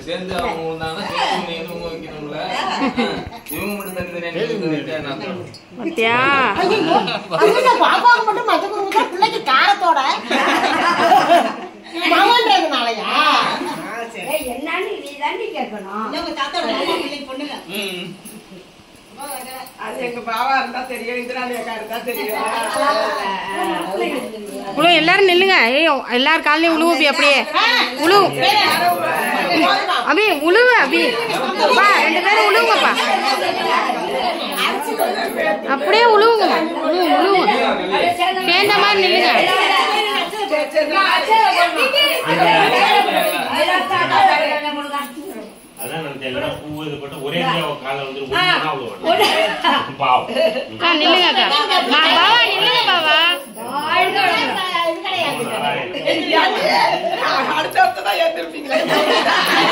சேர்ந்து அவங்க விழுந்தாங்கன்னா சேர்த்து நீ எதுவும் வைக்கணும்ல இவங்க மட்டும் தனித்தனியா நின்று வச்சா என்ன அர்த்தம்? பாத்தியா ஐயோ, அதுல பாப்பாவுக்கு மட்டும் மஞ்சள் குங்குமம் தான், பிள்ளைக்கு காரத்தோட மகன்றதுனாலயா ஏய், என்னன்னு நீ தாண்டி கேட்கணும் ம். அது எங்க பாவா இருந்தா தெரியும் இந்திராணி அக்கா இருந்தா தெரியும் உழு எல்லாரும் நில்லுங்க ஏய் எல்லார் காலையும் உழுவு அபி அப்படியே உழு அபி உழுவு அபி பா ரெண்டு பேரும் உழுவுங்கப்பா அப்படியே உழுவுங்கம்மா உழுவு உழுவுங்க சேர்ந்த மாதிரி நில்லுங்க அதான் நான் தெரியல பூ இது போட்டு ஒரே காலை வந்து ஒண்ணா விடுவாங்க பாவம் அக்கா நில்லுங்க அக்கா மா பாவா நில்லுங்க பாவா இது கிடையாது நாராயணன். அடுத்த வருஷம் தான் ஏத்திருப்பீங்களே